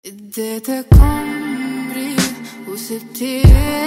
اديتك عمري وسبتي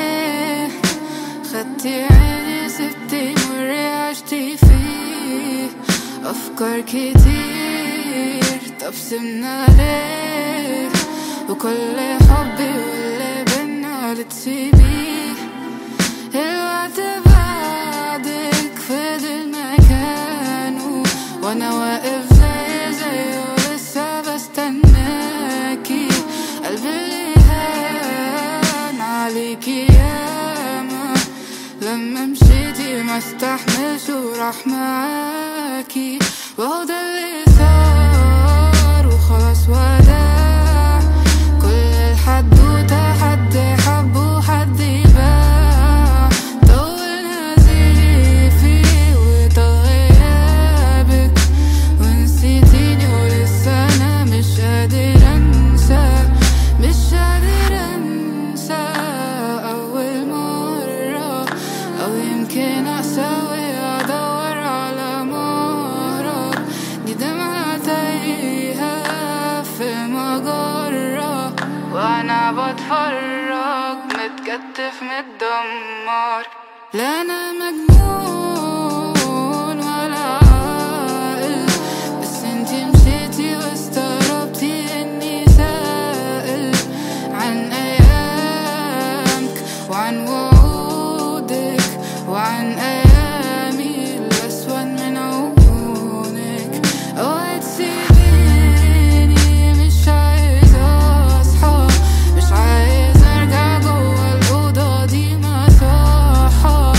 خدتي عيني سبتي مري عشتي فيه أفكار كتير طب سمنا ليه وكل حبي واللي بينا لتسيبيه الوقت بعدك فضل مكانه وانا واقف زي زيه لسه بستناكي قلبي اللي هان عليكي ياما لما مشيتي ما استحملش وراح معاكي وهو ده اللي صار وخلاص وداع كل الحدوتة حد حب وحد باع طول نزيفي وطال غيابك ونسيتيني ولسه انا مش قادر انسى مش قادر انسى اول مرة او يمكن اسوي ادور على مهرب دي دمعة تايهة في مجرة وانا بتفرج متكتف متدمر لا انا مجنون ولا عاقل بس انتي مشيتي واستغربتي اني سائل عن ايامك وعن وعودك وعن ايامي الاسود من عيونك اوعي تسيبيني مش عايز اصحى مش عايز ارجع جوه الاوضه دي مصحى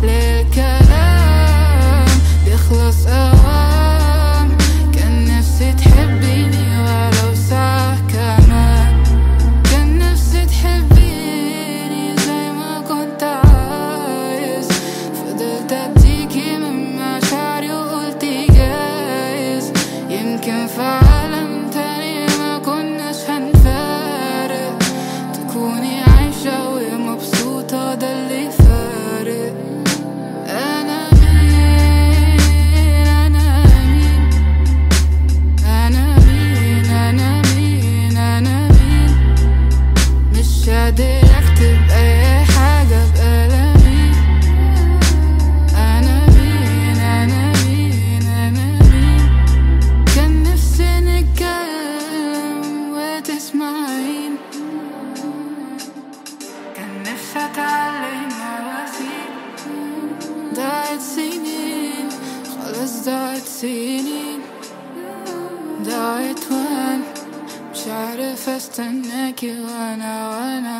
للكلام بيخلص اوام كان نفسي تحبيني ولو ساعه كمان كان نفسي تحبيني زي ما كنت عايز فضلت اديكي من مشاعري وقلتي جايز يمكن في عالم تاني ما كناش هنفارق تكوني عايشة ومبسوطة ده اللي فارق أنا مين أنا مين أنا مين أنا مين أنا مين مش قادر أكتب أي حاجة بقلمي أنا مين أنا مين أنا مين كان نفسي نتكلم وتسمعين كان نفسي أتعلم مواسير ضاعت سنين خلاص ضاعت سنين ضاعت وأنا مش عارف استناكي وانا وانا